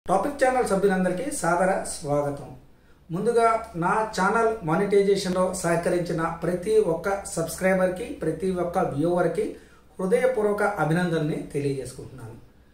topic channel సభ్యులందరికీ సాదర స్వాగతం ముందుగా నా ఛానల్ మానిటైజేషన్లో సహకరించిన ప్రతి ఒక్క సబ్స్క్రైబర్కి ప్రతి ఒక్క వ్యూవర్కి హృదయపూర్వక అభినందనని తెలియజేసుకుంటున్నాను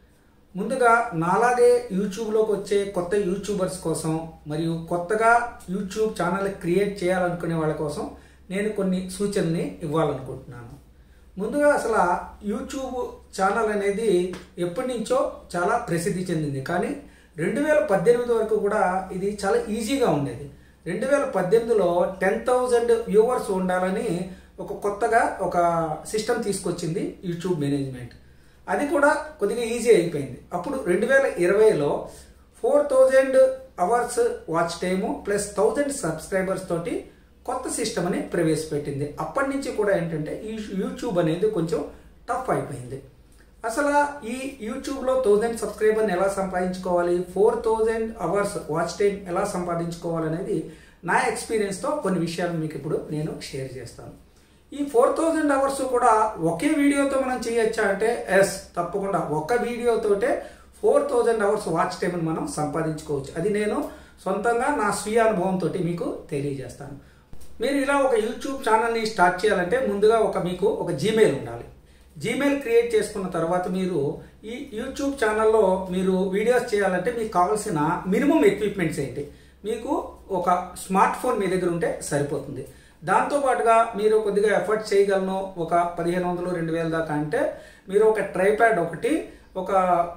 ముందుగా నాలాగే యూట్యూబ్లోకి వచ్చే కొత్త యూట్యూబర్స్ కోసం మరియు కొత్తగా యూట్యూబ్ ఛానల్ క్రియేట్ చేయాలనుకునే వాళ్ళ కోసం నేను కొన్ని సూచనల్ని ఇవ్వాలనుకుంటున్నాను ముందుగా అసలు ఆ యూట్యూబ్ ఛానల్ అనేది ఎప్పటి నుంచో చాలా ప్రసిద్ధి చెందింది కానీ రెండు వేల పద్దెనిమిది వరకు కూడా ఇది చాలా ఈజీగా ఉండేది రెండు వేల పద్దెనిమిదిలో టెన్ థౌజండ్ వ్యూవర్స్ ఉండాలని ఒక కొత్తగా ఒక సిస్టమ్ తీసుకొచ్చింది యూట్యూబ్ మేనేజ్మెంట్ అది కూడా కొద్దిగా ఈజీ అయిపోయింది అప్పుడు రెండు వేల ఇరవైలో four thousand hours watch time plus thousand subscribers తోటి కొత్త సిస్టమ్ అని ప్రవేశపెట్టింది అప్పటి నుంచి కూడా ఏంటంటే ఈ యూట్యూబ్ అనేది కొంచెం టఫ్ అయిపోయింది అసలు ఈ యూట్యూబ్లో థౌజండ్ సబ్స్క్రైబర్ని ఎలా సంపాదించుకోవాలి four thousand hours watch time ఎలా సంపాదించుకోవాలనేది నా ఎక్స్పీరియన్స్తో కొన్ని విషయాలు మీకు ఇప్పుడు నేను షేర్ చేస్తాను ఈ ఫోర్ థౌజండ్ అవర్స్ కూడా ఒకే వీడియోతో మనం చేయొచ్చా అంటే ఎస్ తప్పకుండా ఒక వీడియోతోటే ఫోర్ థౌజండ్ అవర్స్ వాచ్ టైంని మనం సంపాదించుకోవచ్చు అది నేను సొంతంగా నా స్వీయ అనుభవంతో మీకు తెలియజేస్తాను మీరు ఇలా ఒక యూట్యూబ్ ఛానల్ని స్టార్ట్ చేయాలంటే ముందుగా ఒక మీకు ఒక జీమెయిల్ ఉండాలి జీమెయిల్ క్రియేట్ చేసుకున్న తర్వాత మీరు ఈ యూట్యూబ్ ఛానల్లో మీరు వీడియోస్ చేయాలంటే మీకు కావాల్సిన మినిమం ఎక్విప్మెంట్స్ ఏంటి మీకు ఒక స్మార్ట్ ఫోన్ మీ దగ్గర ఉంటే సరిపోతుంది దాంతో పాటుగా మీరు కొద్దిగా ఎఫర్ట్ చేయగలను ఒక పదిహేను వందలు రెండు వేల దాకా అంటే మీరు ఒక ట్రైప్యాడ్ ఒకటి ఒక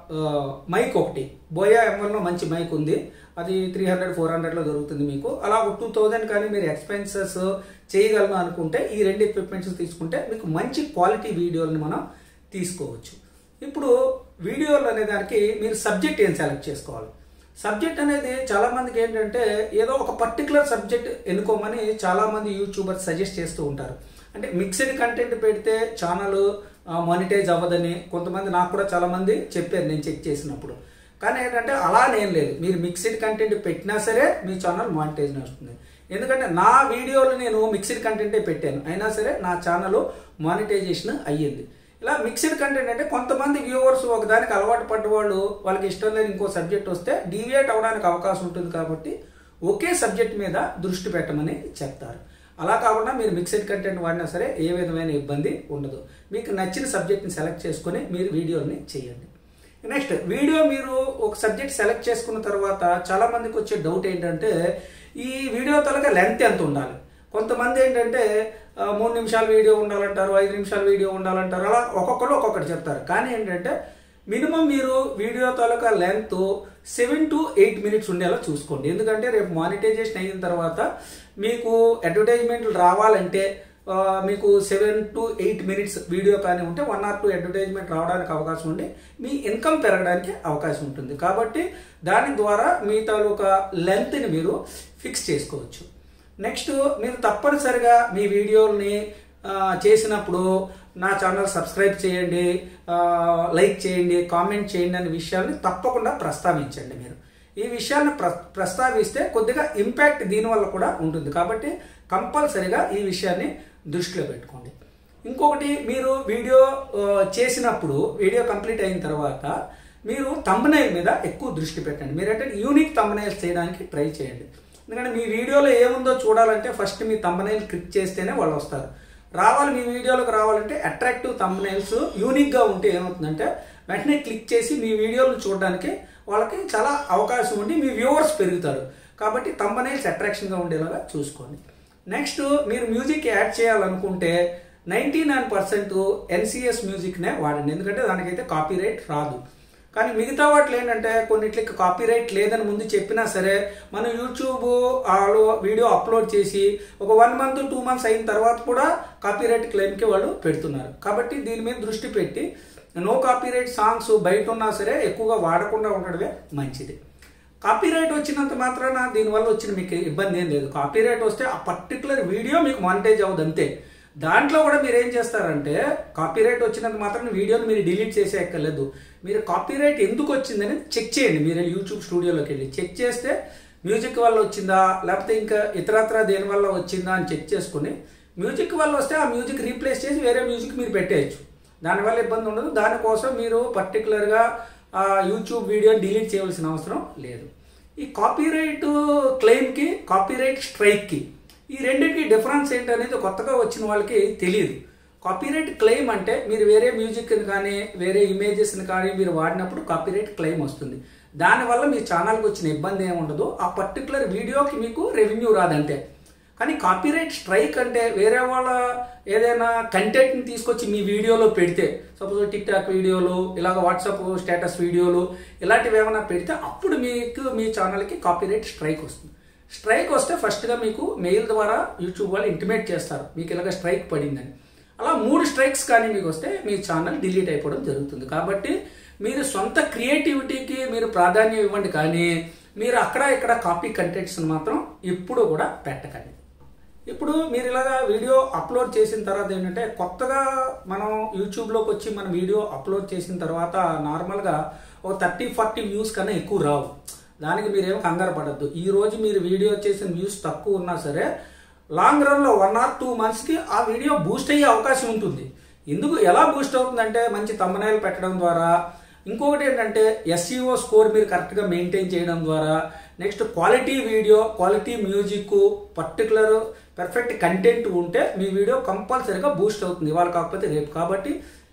మైక్ ఒకటి బోయా ఎంఎల్లో మంచి మైక్ ఉంది అది త్రీ హండ్రెడ్ ఫోర్ హండ్రెడ్లో దొరుకుతుంది మీకు అలా ఒక టూ థౌజండ్ కానీ మీరు ఎక్స్పెన్సెస్ చేయగలను అనుకుంటే ఈ రెండు ఎక్విప్మెంట్స్ తీసుకుంటే మీకు మంచి క్వాలిటీ వీడియోని మనం తీసుకోవచ్చు ఇప్పుడు వీడియోలు అనే దానికి మీరు సబ్జెక్ట్ ఏం సెలెక్ట్ చేసుకోవాలి సబ్జెక్ట్ అనేది చాలా మందికి ఏంటంటే ఏదో ఒక పర్టికులర్ సబ్జెక్ట్ ఎన్నుకోమని చాలా మంది యూట్యూబర్స్ సజెస్ట్ చేస్తూ ఉంటారు అంటే మిక్స్డ్ కంటెంట్ పెడితే ఛానల్ మానిటైజ్ అవ్వదని కొంతమంది నాకు కూడా చాలా మంది చెప్పారు నేను చెక్ చేసినప్పుడు కానీ ఏంటంటే అలా నేను లేదు మీరు మిక్స్డ్ కంటెంట్ పెట్టినా సరే మీ ఛానల్ మానిటైజ్ వస్తుంది ఎందుకంటే నా వీడియోలు నేను మిక్స్డ్ కంటెంటే పెట్టాను అయినా సరే నా ఛానల్ మానిటైజేషన్ అయ్యింది ఇలా మిక్స్డ్ కంటెంట్ అంటే కొంతమంది వ్యూవర్స్ ఒకదానికి అలవాటు పడ్డ వాళ్ళు వాళ్ళకి ఇష్టం లేని ఇంకో సబ్జెక్ట్ వస్తే డీవియేట్ అవడానికి అవకాశం ఉంటుంది కాబట్టి ఒకే సబ్జెక్ట్ మీద దృష్టి పెట్టమని చెప్తారు అలా కాకుండా మీరు మిక్స్డ్ కంటెంట్ వాడినా సరే ఏ విధమైన ఇబ్బంది ఉండదు మీకు నచ్చిన సబ్జెక్ట్ని సెలెక్ట్ చేసుకొని మీరు వీడియోని చేయండి నెక్స్ట్ వీడియో మీరు ఒక సబ్జెక్ట్ సెలెక్ట్ చేసుకున్న తర్వాత చాలా మందికి వచ్చే డౌట్ ఏంటంటే ఈ వీడియో తలక లెంత్ ఎంత ఉండాలి కొంతమంది ఏంటంటే మూడు నిమిషాల వీడియో ఉండాలంటారు ఐదు నిమిషాల వీడియో ఉండాలంటారు అలా ఒక్కొక్కరు ఒక్కొక్కటి చెప్తారు కానీ ఏంటంటే మినిమం మీరు వీడియో తాలూకా length seven to eight minutes ఉండేలా చూసుకోండి ఎందుకంటే రేపు మానిటైజేషన్ అయిన తర్వాత మీకు అడ్వర్టైజ్మెంట్లు రావాలంటే మీకు seven to eight minutes video కానీ ఉంటే వన్ ఆర్ టూ అడ్వర్టైజ్మెంట్ రావడానికి అవకాశం ఉండి మీ ఇన్కమ్ పెరగడానికి అవకాశం ఉంటుంది కాబట్టి దాని ద్వారా మీ తాలూకా లెంత్ని మీరు ఫిక్స్ చేసుకోవచ్చు నెక్స్ట్ మీరు తప్పనిసరిగా మీ వీడియోల్ని చేసినప్పుడు నా ఛానల్ సబ్స్క్రైబ్ చేయండి లైక్ చేయండి కామెంట్ చేయండి అనే విషయాల్ని తప్పకుండా ప్రస్తావించండి మీరు ఈ విషయాన్ని ప్ర ప్రస్తావిస్తే కొద్దిగా ఇంపాక్ట్ దీనివల్ల కూడా ఉంటుంది కాబట్టి కంపల్సరిగా ఈ విషయాన్ని దృష్టిలో పెట్టుకోండి ఇంకొకటి మీరు వీడియో చేసినప్పుడు వీడియో కంప్లీట్ అయిన తర్వాత మీరు తమ్నైల్ మీద ఎక్కువ దృష్టి పెట్టండి మీరు అంటే యూనిక్ తమ్నైల్స్ చేయడానికి ట్రై చేయండి ఎందుకంటే మీ వీడియోలో ఏముందో చూడాలంటే ఫస్ట్ మీ తమ్నైల్ క్లిక్ చేస్తేనే వాళ్ళు వస్తారు రావాలి మీ వీడియోలోకి రావాలంటే అట్రాక్టివ్ తమ్నైల్స్ యూనిక్గా ఉంటే ఏమవుతుందంటే వెంటనే క్లిక్ చేసి మీ వీడియోలు చూడడానికి వాళ్ళకి చాలా అవకాశం ఉండి మీ వ్యూవర్స్ పెరుగుతారు కాబట్టి తమ్మనైల్స్ అట్రాక్షన్గా ఉండేలాగా చూసుకోండి నెక్స్ట్ మీరు మ్యూజిక్ యాడ్ చేయాలనుకుంటే నైంటీ నైన్ పర్సెంట్ ఎన్సిఎస్ మ్యూజిక్నే వాడండి ఎందుకంటే దానికైతే కాపీ రైట్ రాదు కానీ మిగతా వాటిలో ఏంటంటే కొన్నిట్లకి కాపీ రైట్ లేదని ముందు చెప్పినా సరే మనం యూట్యూబ్ వీడియో అప్లోడ్ చేసి ఒక వన్ మంత్ టూ మంత్స్ అయిన తర్వాత కూడా కాపీ రైట్ క్లెయిమ్కి వాళ్ళు పెడుతున్నారు కాబట్టి దీని మీద దృష్టి పెట్టి నో కాపీరైట్ సాంగ్స్ బయట ఉన్నా సరే ఎక్కువగా వాడకుండా ఉండడమే మంచిది కాపీరైట్ వచ్చినంత మాత్రాన దీనివల్ల వచ్చిన మీకు ఇబ్బంది ఏం లేదు కాపీరైట్ వస్తే ఆ పర్టికులర్ వీడియో మీకు మానిటైజ్ అవ్వదు అంతే దాంట్లో కూడా మీరు ఏం చేస్తారంటే కాపీరైట్ వచ్చినంత మాత్రం వీడియోని మీరు డిలీట్ చేసే ఎక్కర్లేదు మీరు కాపీరైట్ ఎందుకు వచ్చిందని చెక్ చేయండి మీరు యూట్యూబ్ స్టూడియోలోకి వెళ్ళి చెక్ చేస్తే మ్యూజిక్ వల్ల వచ్చిందా లేకపోతే ఇంకా ఇతరత్ర దేని వల్ల వచ్చిందా అని చెక్ చేసుకుని మ్యూజిక్ వల్ల వస్తే ఆ మ్యూజిక్ రీప్లేస్ చేసి వేరే మ్యూజిక్ మీరు పెట్టేయచ్చు దానివల్ల ఇబ్బంది ఉండదు దానికోసం మీరు పర్టికులర్గా ఆ యూట్యూబ్ వీడియోని డిలీట్ చేయవలసిన అవసరం లేదు ఈ కాపీరైట్ క్లెయిమ్కి కాపీరైట్ స్ట్రైక్కి ఈ రెండింటికి డిఫరెన్స్ ఏంటనేది కొత్తగా వచ్చిన వాళ్ళకి తెలియదు కాపీరైట్ క్లెయిమ్ అంటే మీరు వేరే మ్యూజిక్ని కానీ వేరే ఇమేజెస్ని కానీ మీరు వాడినప్పుడు కాపీరైట్ క్లెయిమ్ వస్తుంది దానివల్ల మీ ఛానల్కి వచ్చిన ఇబ్బంది ఏమి ఉండదు ఆ పర్టికులర్ వీడియోకి మీకు రెవెన్యూ రాదంటే కానీ కాపీరైట్ స్ట్రైక్ అంటే వేరే వాళ్ళ ఏదైనా కంటెంట్ని తీసుకొచ్చి మీ వీడియోలో పెడితే సపోజ్ టిక్ టాక్ వీడియోలు ఇలాగ వాట్సాప్ స్టేటస్ వీడియోలు ఇలాంటివి ఏమైనా పెడితే అప్పుడు మీకు మీ ఛానల్కి కాపీరైట్ స్ట్రైక్ వస్తుంది స్ట్రైక్ వస్తే ఫస్ట్గా మీకు మెయిల్ ద్వారా యూట్యూబ్ వాళ్ళు ఇంటిమేట్ చేస్తారు మీకు ఇలాగ స్ట్రైక్ పడిందని అలా మూడు స్ట్రైక్స్ కానీ మీకు వస్తే మీ ఛానల్ డిలీట్ అయిపోవడం జరుగుతుంది కాబట్టి మీరు సొంత క్రియేటివిటీకి మీరు ప్రాధాన్యం ఇవ్వండి కానీ మీరు అక్కడ ఇక్కడ కాపీ కంటెంట్స్ మాత్రం ఇప్పుడు కూడా పెట్టకండి ఇప్పుడు మీరు ఇలాగా వీడియో అప్లోడ్ చేసిన తర్వాత ఏంటంటే కొత్తగా మనం యూట్యూబ్లోకి వచ్చి మన వీడియో అప్లోడ్ చేసిన తర్వాత నార్మల్గా ఒక థర్టీ ఫార్టీ వ్యూస్ కన్నా ఎక్కువ రావు దానికి మీరేం కంగారు పడద్దు ఈ రోజు మీరు వీడియో చేసిన వ్యూస్ తక్కువ ఉన్నా సరే లాంగ్ రన్లో వన్ ఆర్ టూ మంత్స్కి ఆ వీడియో బూస్ట్ అయ్యే అవకాశం ఉంటుంది ఎందుకు ఎలా బూస్ట్ అవుతుందంటే మంచి తమ్మనాయిలు పెట్టడం ద్వారా ఇంకొకటి ఏంటంటే ఎస్ఈఓ స్కోర్ మీరు కరెక్ట్గా మెయింటైన్ చేయడం ద్వారా next quality video quality music particular perfect content ఉంటే మీ వీడియో కంపల్సరీగా బూస్ట్ అవుతుంది ఇవాళ కాకపోతే రేపు కాబట్టి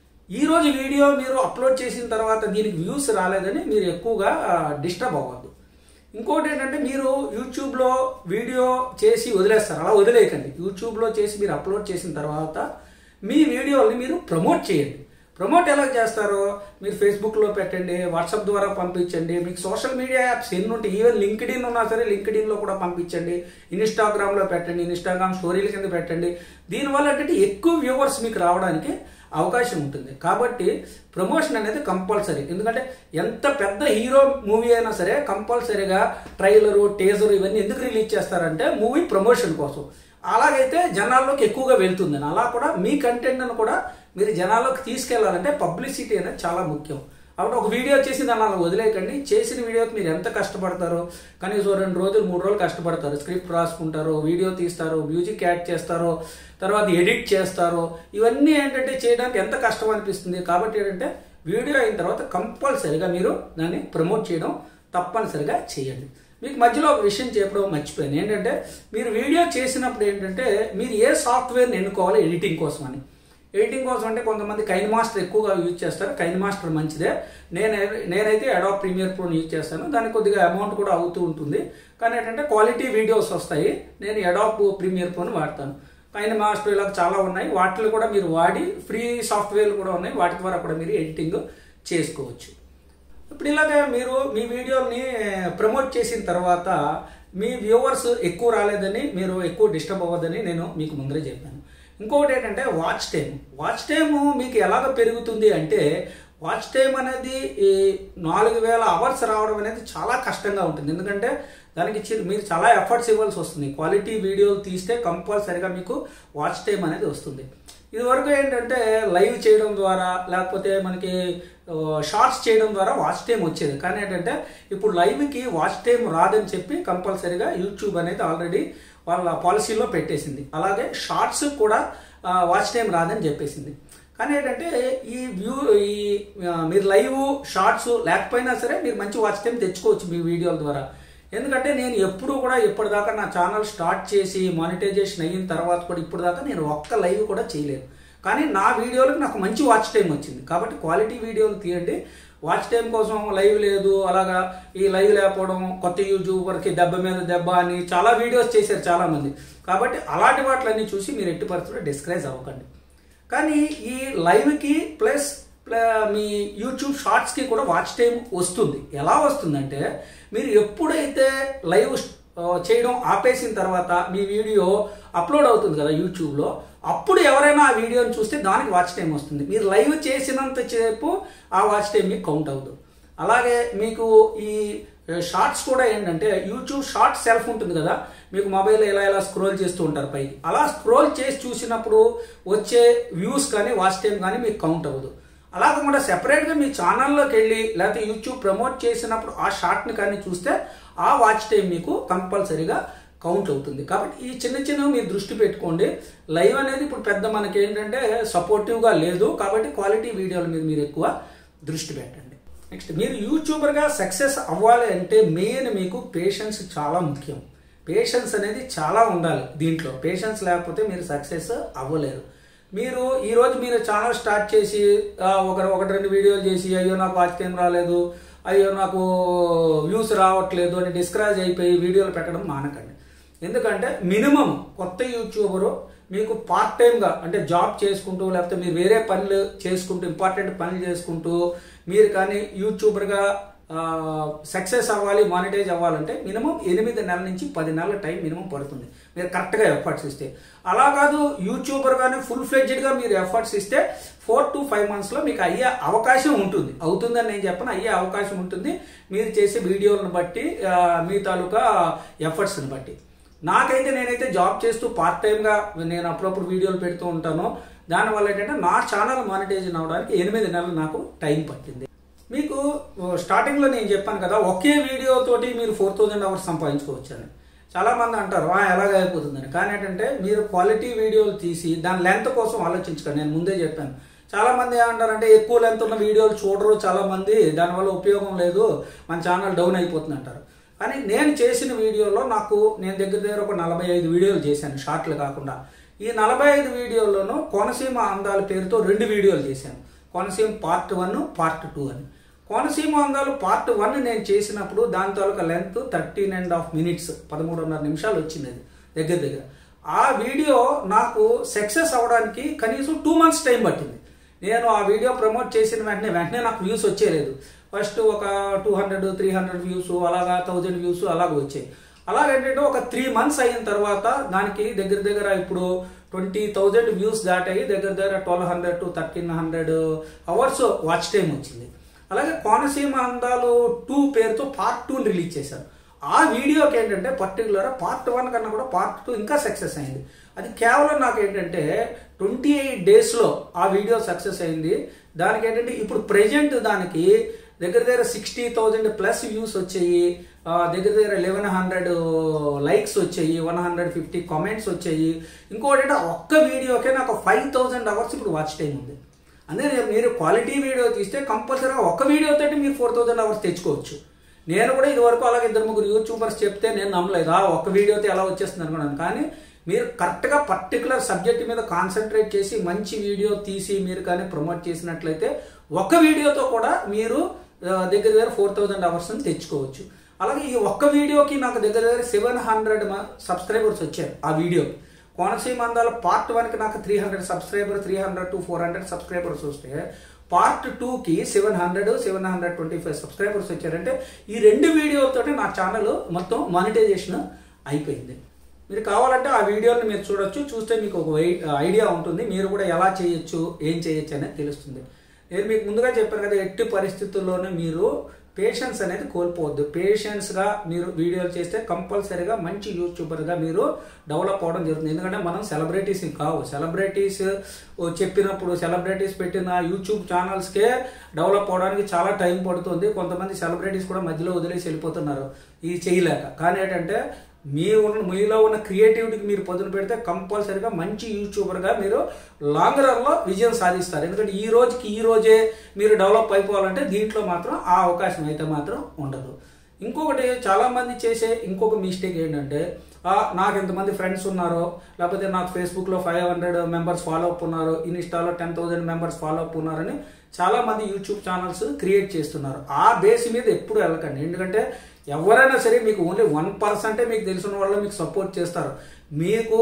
ఈ రోజు వీడియో మీరు అప్లోడ్ చేసిన తర్వాత దీనికి వ్యూస్ రాలేదని మీరు ఎక్కువగా డిస్టర్బ్ అవ్వద్దు ఇంకోటి ఏంటంటే మీరు యూట్యూబ్లో వీడియో చేసి వదిలేస్తారు అలా వదిలేయకండి యూట్యూబ్లో చేసి మీరు అప్లోడ్ చేసిన తర్వాత మీ వీడియోని మీరు ప్రమోట్ చేయండి ప్రమోట్ ఎలా చేస్తారో మీరు ఫేస్బుక్లో పెట్టండి వాట్సాప్ ద్వారా పంపించండి మీకు సోషల్ మీడియా యాప్స్ ఎన్ని ఉంటాయి ఈవెన్ లింక్డ్ ఇన్ ఉన్నా సరే లింక్డ్ ఇన్లో కూడా పంపించండి ఇన్స్టాగ్రామ్లో పెట్టండి ఇన్స్టాగ్రామ్ స్టోరీల కింద పెట్టండి దీనివల్ల ఏంటంటే ఎక్కువ వ్యూవర్స్ మీకు రావడానికి అవకాశం ఉంటుంది కాబట్టి ప్రమోషన్ అనేది కంపల్సరీ ఎందుకంటే ఎంత పెద్ద హీరో మూవీ అయినా సరే కంపల్సరీగా ట్రైలరు టేజరు ఇవన్నీ ఎందుకు రిలీజ్ చేస్తారంటే మూవీ ప్రమోషన్ కోసం అలాగైతే జనాల్లోకి ఎక్కువగా వెళ్తుందని అలా కూడా మీ కంటెంట్ను కూడా మీరు జనాల్లోకి తీసుకెళ్లాలంటే పబ్లిసిటీ అనేది చాలా ముఖ్యం కాబట్టి ఒక వీడియో చేసి దాన్ని అలా వదిలేయకండి చేసిన వీడియోకి మీరు ఎంత కష్టపడతారో కనీసం రెండు రోజులు మూడు రోజులు కష్టపడతారు స్క్రిప్ట్ రాసుకుంటారు వీడియో తీస్తారు మ్యూజిక్ యాడ్ చేస్తారు తర్వాత ఎడిట్ చేస్తారు ఇవన్నీ ఏంటంటే చేయడానికి ఎంత కష్టం అనిపిస్తుంది కాబట్టి ఏంటంటే వీడియో అయిన తర్వాత కంపల్సరిగా మీరు దాన్ని ప్రమోట్ చేయడం తప్పనిసరిగా చేయండి మీకు మధ్యలో ఒక విషయం చెప్పడం మర్చిపోయాను ఏంటంటే మీరు వీడియో చేసినప్పుడు ఏంటంటే మీరు ఏ సాఫ్ట్వేర్ని ఎన్నుకోవాలి ఎడిటింగ్ కోసం అని ఎడిటింగ్ కోసం అంటే కొంతమంది కైన్ మాస్టర్ ఎక్కువగా యూజ్ చేస్తారు కైన్ మాస్టర్ మంచిదే నేను నేనైతే అడాప్ ప్రీమియర్ ప్రోని యూజ్ చేస్తాను దానికి కొద్దిగా అమౌంట్ కూడా అవుతూ ఉంటుంది కానీ ఏంటంటే క్వాలిటీ వీడియోస్ వస్తాయి నేను అడాప్ ప్రీమియర్ ప్రోని వాడతాను కైన్ మాస్టర్ ఇలా చాలా ఉన్నాయి వాటిలో కూడా మీరు వాడి ఫ్రీ సాఫ్ట్వేర్లు కూడా ఉన్నాయి వాటి ద్వారా కూడా మీరు ఎడిటింగ్ చేసుకోవచ్చు ఇప్పుడు ఇలాగే మీరు మీ వీడియోని ప్రమోట్ చేసిన తర్వాత మీ వ్యూవర్స్ ఎక్కువ రాలేదని మీరు ఎక్కువ డిస్టర్బ్ అవ్వదని నేను మీకు ముందరే చెప్పాను ఇంకొకటి ఏంటంటే వాచ్ టైం వాచ్ టైము మీకు ఎలాగ పెరుగుతుంది అంటే వాచ్ టైం అనేది ఈ నాలుగు వేల అవర్స్ రావడం అనేది చాలా కష్టంగా ఉంటుంది ఎందుకంటే దానికి చి- మీరు చాలా ఎఫర్ట్స్ ఇవ్వాల్సి వస్తుంది క్వాలిటీ వీడియోలు తీస్తే కంపల్సరిగా మీకు వాచ్ టైం అనేది వస్తుంది ఇది వరకు ఏంటంటే లైవ్ చేయడం ద్వారా లేకపోతే మనకి షార్ట్స్ చేయడం ద్వారా వాచ్ టైం వచ్చేది కానీ ఏంటంటే ఇప్పుడు లైవ్కి వాచ్ టైం రాదని చెప్పి కంపల్సరీగా యూట్యూబ్ అనేది ఆల్రెడీ వాళ్ళ పాలసీలో పెట్టేసింది అలాగే షార్ట్స్ కూడా వాచ్ టైం రాదని చెప్పేసింది కానీ ఏంటంటే ఈ వ్యూ ఈ ఆ, మీరు లైవ్ షార్ట్స్ లేకపోయినా సరే మీరు మంచి వాచ్ టైం తెచ్చుకోవచ్చు మీ వీడియోల ద్వారా ఎందుకంటే నేను ఎప్పుడు కూడా ఇప్పటిదాకా నా ఛానల్ స్టార్ట్ చేసి మానిటైజేషన్ అయిన తర్వాత కూడా ఇప్పటిదాకా నేను ఒక్క లైవ్ కూడా చేయలేదు కానీ నా వీడియోలకు నాకు మంచి వాచ్ టైం వచ్చింది కాబట్టి క్వాలిటీ వీడియోలు తీయండి వాచ్ టైం కోసం లైవ్ లేదు అలాగా ఈ లైవ్ లేకపోవడం కొత్త యూట్యూబర్కి దెబ్బ మీద దెబ్బ అని చాలా వీడియోస్ చేశారు చాలా మంది కాబట్టి అలాంటి వాటిలన్నీ చూసి మీరు ఎట్టి పరిస్థితుల్లో డిస్కరేజ్ అవ్వకండి కానీ ఈ లైవ్కి ప్లస్ ప్ల- మీ యూట్యూబ్ షార్ట్స్కి కూడా వాచ్ టైం వస్తుంది ఎలా వస్తుందంటే మీరు ఎప్పుడైతే లైవ్ ఆ, చేయడం ఆపేసిన తర్వాత మీ వీడియో అప్లోడ్ అవుతుంది కదా యూట్యూబ్లో అప్పుడు ఎవరైనా ఆ వీడియోని చూస్తే దానికి వాచ్ టైం వస్తుంది మీరు లైవ్ చేసినంత సేపు ఆ వాచ్ టైం మీకు కౌంట్ అవ్వదు అలాగే మీకు ఈ షార్ట్స్ కూడా ఏంటంటే యూట్యూబ్ షార్ట్ సెల్ఫ్ ఉంటుంది కదా మీకు మొబైల్ ఇలా ఇలా స్క్రోల్ చేస్తూ ఉంటారు పైకి అలా స్క్రోల్ చేసి చూసినప్పుడు వచ్చే వ్యూస్ కానీ వాచ్ టైం కానీ మీకు కౌంట్ అవ్వదు అలా కాకుండా సెపరేట్గా మీ ఛానల్లోకి వెళ్ళి లేకపోతే యూట్యూబ్ ప్రమోట్ చేసినప్పుడు ఆ షార్ట్ని కానీ చూస్తే ఆ వాచ్ టైం మీకు కంపల్సరీగా కౌంట్ అవుతుంది కాబట్టి ఈ చిన్న చిన్నవి మీరు దృష్టి పెట్టుకోండి లైవ్ అనేది ఇప్పుడు పెద్ద మనకి ఏంటంటే సపోర్టివ్గా లేదు కాబట్టి క్వాలిటీ వీడియోల మీద మీరు ఎక్కువ దృష్టి పెట్టండి నెక్స్ట్ మీరు యూట్యూబర్గా సక్సెస్ అవ్వాలి అంటే మెయిన్ మీకు పేషెన్స్ చాలా ముఖ్యం పేషెన్స్ అనేది చాలా ఉండాలి దీంట్లో పేషెన్స్ లేకపోతే మీరు సక్సెస్ అవ్వలేరు మీరు ఈరోజు మీరు ఛానల్ స్టార్ట్ చేసి ఆ, ఒక ఒకటి రెండు వీడియోలు చేసి అయ్యో నాకు వాచ్ టైం రాలేదు అయ్యో నాకు వ్యూస్ రావట్లేదు అని డిస్కరేజ్ అయిపోయి వీడియోలు పెట్టడం మానకండి ఎందుకంటే మినిమం కొత్త యూట్యూబరు మీకు పార్ట్ టైంగా అంటే జాబ్ చేసుకుంటూ లేకపోతే మీరు వేరే పనులు చేసుకుంటూ ఇంపార్టెంట్ పనులు చేసుకుంటూ మీరు కానీ యూట్యూబర్గా సక్సెస్ అవ్వాలి మానిటైజ్ అవ్వాలంటే మినిమం ఎనిమిది నెలల నుంచి పది నెలల టైం మినిమం పడుతుంది మీరు కరెక్ట్గా ఎఫర్ట్స్ ఇస్తే అలా కాదు యూట్యూబర్ కానీ ఫుల్ ఫ్లెడ్జ్డ్గా మీరు ఎఫర్ట్స్ ఇస్తే ఫోర్ టు ఫైవ్ మంత్స్లో మీకు అయ్యే అవకాశం ఉంటుంది అవుతుందని నేను చెప్పను అయ్యే అవకాశం ఉంటుంది మీరు చేసే వీడియోలను బట్టి ఆ, మీ తాలూకా ఎఫర్ట్స్ని బట్టి నాకైతే నేనైతే జాబ్ చేస్తూ పార్ట్ టైంగా నేను అప్పుడప్పుడు వీడియోలు పెడుతూ ఉంటాను దానివల్ల ఏంటంటే నా ఛానల్ మానిటైజేషన్ అవడానికి ఎనిమిది నెలలు నాకు టైం పట్టింది మీకు స్టార్టింగ్లో నేను చెప్పాను కదా ఒకే వీడియో తోటి మీరు ఫోర్ థౌజండ్ అవర్స్ సంపాదించుకోవచ్చు అని చాలా మంది అంటారు "ఆ, ఎలాగ అయిపోతుందని కానీ ఏంటంటే మీరు క్వాలిటీ వీడియోలు తీసి దాని లెంత్ కోసం ఆలోచించకండి నేను ముందే చెప్పాను చాలా మంది ఏమంటారంటే ఎక్కువ లెంత్ ఉన్న వీడియోలు చూడరు చాలా మంది దానివల్ల ఉపయోగం లేదు మన ఛానల్ డౌన్ అయిపోతుంది అంటారు కానీ నేను చేసిన వీడియోలో నాకు నేను దగ్గర దగ్గర ఒక నలభై ఐదు వీడియోలు చేశాను షార్ట్లు కాకుండా ఈ నలభై ఐదు వీడియోల్లోనూ కోనసీమ అందాల పేరుతో రెండు వీడియోలు చేశాను Konaseema part one part two అని కోనసీమ అందాలు పార్ట్ వన్ నేను చేసినప్పుడు దాని తాలూకా length thirteen and half minutes పదమూడున్నర నిమిషాలు వచ్చింది అది దగ్గర దగ్గర ఆ వీడియో నాకు సక్సెస్ అవ్వడానికి కనీసం టూ మంత్స్ టైం పట్టింది నేను ఆ వీడియో ప్రమోట్ చేసిన వెంటనే వెంటనే నాకు వ్యూస్ వచ్చేలేదు ఫస్ట్ ఒక two hundred three hundred views అలాగా థౌజండ్ వ్యూస్ అలాగ వచ్చాయి అలాగేంటంటే ఒక త్రీ మంత్స్ అయిన తర్వాత దానికి దగ్గర దగ్గర ఇప్పుడు ట్వంటీ థౌజండ్ వ్యూస్ దాటాయి దగ్గర దగ్గర twelve hundred to thirteen hundred hours watch time వచ్చింది అలాగే కోనసీమ అందాలు టూ పేరుతో పార్ట్ టూని రిలీజ్ చేశారు ఆ వీడియోకి ఏంటంటే పర్టికులర్ పార్ట్ వన్ కన్నా కూడా పార్ట్ టూ ఇంకా సక్సెస్ అయింది అది కేవలం నాకు ఏంటంటే ట్వంటీ ఎయిట్ డేస్లో ఆ వీడియో సక్సెస్ అయింది దానికి ఏంటంటే ఇప్పుడు ప్రెజెంట్ దానికి దగ్గర దగ్గర సిక్స్టీ థౌజండ్ ప్లస్ వ్యూస్ వచ్చాయి ఆ, దగ్గర దగ్గర లెవెన్ హండ్రెడ్ లైక్స్ వచ్చాయి వన్ హండ్రెడ్ ఫిఫ్టీ కామెంట్స్ వచ్చాయి ఇంకోటి ఏంటంటే ఒక్క వీడియోకే నాకు ఫైవ్ థౌజండ్ అవర్స్ ఇప్పుడు వాచ్ టైం ఉంది అదే మీరు క్వాలిటీ వీడియో తీస్తే కంపల్సరీగా ఒక వీడియో తోటి మీరు ఫోర్ థౌజండ్ అవర్స్ తెచ్చుకోవచ్చు నేను కూడా ఇది వరకు అలాగే ఇద్దరు ముగ్గురు యూట్యూబర్స్ చెప్తే నేను నమ్మలేదు ఆ ఒక్క వీడియోతో ఎలా వచ్చేస్తుంది అనుకున్నాను కానీ మీరు కరెక్ట్గా పర్టికులర్ సబ్జెక్ట్ మీద కాన్సన్ట్రేట్ చేసి మంచి వీడియో తీసి మీరు కానీ ప్రమోట్ చేసినట్లయితే ఒక వీడియోతో కూడా మీరు ఆ, దగ్గర దగ్గర ఫోర్ థౌజండ్ అవర్స్ని తెచ్చుకోవచ్చు అలాగే ఈ ఒక్క వీడియోకి నాకు దగ్గర దగ్గర సెవెన్ హండ్రెడ్ సబ్స్క్రైబర్స్ వచ్చారు ఆ వీడియో కోనసీమ అందాల పార్ట్ వన్కి నాకు three hundred subscriber three hundred to four hundred subscribers వస్తే పార్ట్ టూకి seven hundred seven hundred twenty five subscribers వచ్చారంటే ఈ రెండు వీడియోలతోటి నా ఛానల్ మొత్తం మానిటైజేషన్ అయిపోయింది మీరు కావాలంటే ఆ వీడియోని మీరు చూడొచ్చు చూస్తే మీకు ఒక ఐ- ఐడియా ఉంటుంది మీరు కూడా ఎలా చేయొచ్చు ఏం చేయొచ్చు అనేది తెలుస్తుంది నేను మీకు ముందుగా చెప్పాను కదా ఎట్టి పరిస్థితుల్లోనూ మీరు పేషెన్స్ అనేది కోల్పోవద్దు పేషెన్స్గా మీరు వీడియోలు చేస్తే కంపల్సరీగా మంచి యూట్యూబర్గా మీరు డెవలప్ అవ్వడం జరుగుతుంది ఎందుకంటే మనం సెలబ్రిటీస్ కావు సెలబ్రిటీస్ చెప్పినప్పుడు సెలబ్రిటీస్ పెట్టిన యూట్యూబ్ ఛానల్స్కే డెవలప్ అవడానికి చాలా టైం పడుతుంది కొంతమంది సెలబ్రిటీస్ కూడా మధ్యలో వదిలేసి వెళ్ళిపోతున్నారు ఇది చేయలేక కానీ ఏంటంటే మీ ఉన్న మీలో ఉన్న క్రియేటివిటీకి మీరు పొద్దున పెడితే కంపల్సరీగా మంచి యూట్యూబర్గా మీరు లాంగ్ రన్లో విజయం సాధిస్తారు ఎందుకంటే ఈ రోజుకి ఈ రోజే మీరు డెవలప్ అయిపోవాలంటే దీంట్లో మాత్రం ఆ అవకాశం అయితే మాత్రం ఉండదు ఇంకొకటి చాలా మంది చేసే ఇంకొక మిస్టేక్ ఏంటంటే "ఆ, నాకు ఎంతమంది ఫ్రెండ్స్ ఉన్నారో లేకపోతే నాకు ఫేస్బుక్లో five hundred members follow up ఉన్నారు ఇన్స్టాలో ten thousand members follow up ఉన్నారని చాలా మంది యూట్యూబ్ ఛానల్స్ క్రియేట్ చేస్తున్నారు ఆ బేస్ మీద ఎప్పుడు వెళ్ళకండి ఎందుకంటే ఎవరైనా సరే మీకు ఓన్లీ వన్ పర్సెంటే మీకు తెలిసిన వాళ్ళు మీకు సపోర్ట్ చేస్తారు మీకు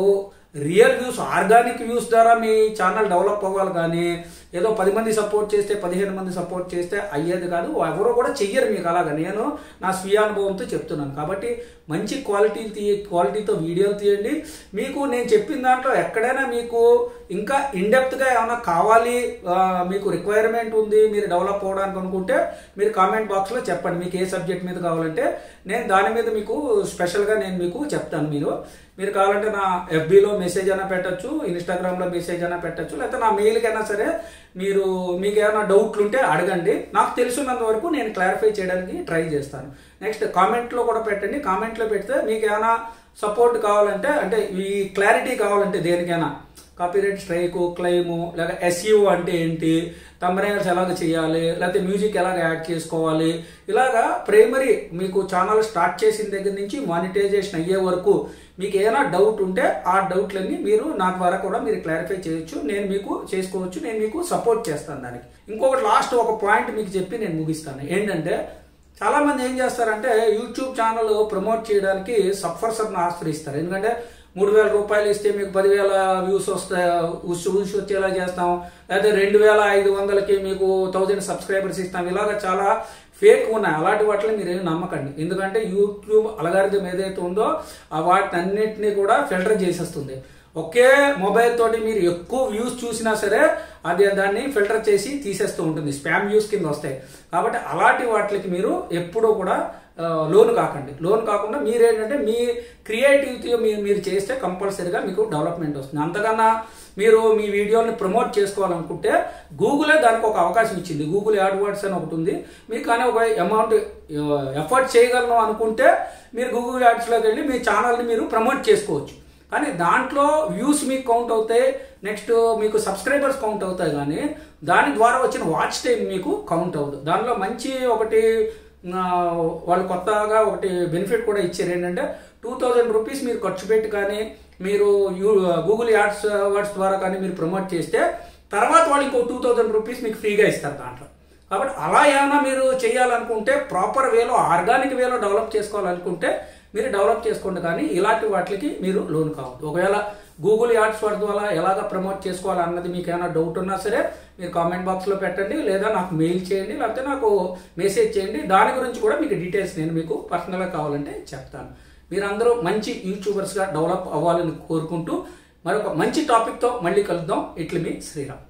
రియల్ వ్యూస్ ఆర్గానిక్ వ్యూస్ ద్వారా మీ ఛానల్ డెవలప్ అవ్వాలి కానీ ఏదో పది మంది సపోర్ట్ చేస్తే పదిహేను మంది సపోర్ట్ చేస్తే అయ్యేది కాదు ఎవరో కూడా చెయ్యరు మీకు అలాగా నేను నా స్వీయ అనుభవంతో చెప్తున్నాను కాబట్టి మంచి క్వాలిటీ తీయ క్వాలిటీతో వీడియోలు తీయండి మీకు నేను చెప్పిన దాంట్లో ఎక్కడైనా మీకు ఇంకా ఇన్డెప్త్గా ఏమైనా కావాలి ఆ, మీకు రిక్వైర్మెంట్ ఉంది మీరు డెవలప్ అవ్వడానికి అనుకుంటే మీరు కామెంట్ బాక్స్లో చెప్పండి మీకు ఏ సబ్జెక్ట్ మీద కావాలంటే నేను దాని మీద మీకు స్పెషల్గా నేను మీకు చెప్తాను మీరు మీరు కావాలంటే నా ఎఫ్బీలో మెసేజ్ అయినా పెట్టచ్చు ఇన్స్టాగ్రామ్లో మెసేజ్ అయినా పెట్టచ్చు లేకపోతే నా మెయిల్కైనా సరే మీరు మీకు ఏమైనా డౌట్లు ఉంటే అడగండి నాకు తెలుసున్నంత వరకు నేను క్లారిఫై చేయడానికి ట్రై చేస్తాను నెక్స్ట్ కామెంట్లో కూడా పెట్టండి కామెంట్లో పెడితే మీకు ఏమైనా సపోర్ట్ కావాలంటే అంటే ఈ క్లారిటీ కావాలంటే దేనికైనా కాపీరైట్ స్ట్రైక్ క్లెయిము లేక ఎస్యూ అంటే ఏంటి తమ్రైనర్స్ ఎలాగ చేయాలి లేకపోతే మ్యూజిక్ ఎలాగ యాడ్ చేసుకోవాలి ఇలాగా ప్రైమరీ మీకు ఛానల్ స్టార్ట్ చేసిన దగ్గర నుంచి మానిటైజేషన్ అయ్యే వరకు మీకు ఏదైనా డౌట్ ఉంటే ఆ డౌట్లన్నీ మీరు నా ద్వారా కూడా మీరు క్లారిఫై చేయొచ్చు నేను మీకు చేసుకోవచ్చు నేను మీకు సపోర్ట్ చేస్తాను దానికి ఇంకొకటి లాస్ట్ ఒక పాయింట్ మీకు చెప్పి నేను ముగిస్తాను ఏంటంటే చాలా మంది ఏం చేస్తారంటే యూట్యూబ్ ఛానల్ ప్రమోట్ చేయడానికి సబ్ఫర్సర్ను ఆశ్రయిస్తారు ఎందుకంటే మూడు వేల రూపాయలు ఇస్తే మీకు పదివేల వ్యూస్ వస్తాయి వ్యూస్ వచ్చేలా చేస్తాం లేదా రెండు వేల ఐదు వందలకి మీకు థౌజండ్ సబ్స్క్రైబర్స్ ఇస్తాం ఇలాగ చాలా ఫేక్ ఉన్నాయి అలాంటి వాటిని మీరు ఏమి నమ్మకండి ఎందుకంటే యూట్యూబ్ అలగారిథం ఏదైతే ఉందో ఆ వాటిని అన్నింటినీ కూడా ఫిల్టర్ చేసేస్తుంది ఒకే మొబైల్ తోటి మీరు ఎక్కువ వ్యూస్ చూసినా సరే అది దాన్ని ఫిల్టర్ చేసి తీసేస్తూ ఉంటుంది స్పామ్ వ్యూస్ కింద వస్తాయి కాబట్టి అలాంటి వాటికి మీరు ఎప్పుడూ కూడా లోన్ కాకండి లోన్ కాకుండా మీరేంటంటే మీ క్రియేటివిటీ మీరు మీరు చేస్తే కంపల్సరీగా మీకు డెవలప్మెంట్ వస్తుంది అంతకన్నా మీరు మీ వీడియోని ప్రమోట్ చేసుకోవాలనుకుంటే గూగులే దానికి ఒక అవకాశం ఇచ్చింది గూగుల్ యాడ్ వర్డ్స్ అని ఒకటి ఉంది మీకు కానీ ఒక అమౌంట్ ఎఫర్ట్ చేయగలను అనుకుంటే మీరు గూగుల్ యాడ్స్లోకి వెళ్ళి మీ ఛానల్ని మీరు ప్రమోట్ చేసుకోవచ్చు కానీ దాంట్లో వ్యూస్ మీకు కౌంట్ అవుతాయి నెక్స్ట్ మీకు సబ్స్క్రైబర్స్ కౌంట్ అవుతాయి కానీ దాని ద్వారా వచ్చిన వాచ్ టైం మీకు కౌంట్ అవ్వదు దానిలో మంచి ఒకటి వాళ్ళు కొత్తగా ఒకటి బెనిఫిట్ కూడా ఇచ్చారు ఏంటంటే టూ థౌజండ్ రూపీస్ మీరు ఖర్చు పెట్టి కానీ మీరు యూ గూగుల్ యాడ్స్ వర్డ్స్ ద్వారా కానీ మీరు ప్రమోట్ చేస్తే తర్వాత వాళ్ళు ఇంకో టూ థౌజండ్ రూపీస్ మీకు ఫ్రీగా ఇస్తారు దాంట్లో కాబట్టి అలా ఏమైనా మీరు చేయాలనుకుంటే ప్రాపర్ వేలో ఆర్గానిక్ వేలో డెవలప్ చేసుకోవాలనుకుంటే మీరు డెవలప్ చేసుకోండి కానీ ఇలాంటి వాటికి మీరు లోన్ కావద్దు ఒకవేళ గూగుల్ యాడ్స్ వర్డ్ ద్వారా ఎలాగ ప్రమోట్ చేసుకోవాలన్నది మీకు ఏమైనా డౌట్ ఉన్నా సరే మీరు కామెంట్ బాక్స్లో పెట్టండి లేదా నాకు మెయిల్ చేయండి లేకపోతే నాకు మెసేజ్ చేయండి దాని గురించి కూడా మీకు డీటెయిల్స్ నేను మీకు పర్సనల్గా కావాలంటే చెప్తాను మీరందరూ మంచి యూట్యూబర్స్గా డెవలప్ అవ్వాలని కోరుకుంటూ మరొక మంచి టాపిక్తో మళ్ళీ కలుద్దాం ఇట్లు మీ శ్రీరామ్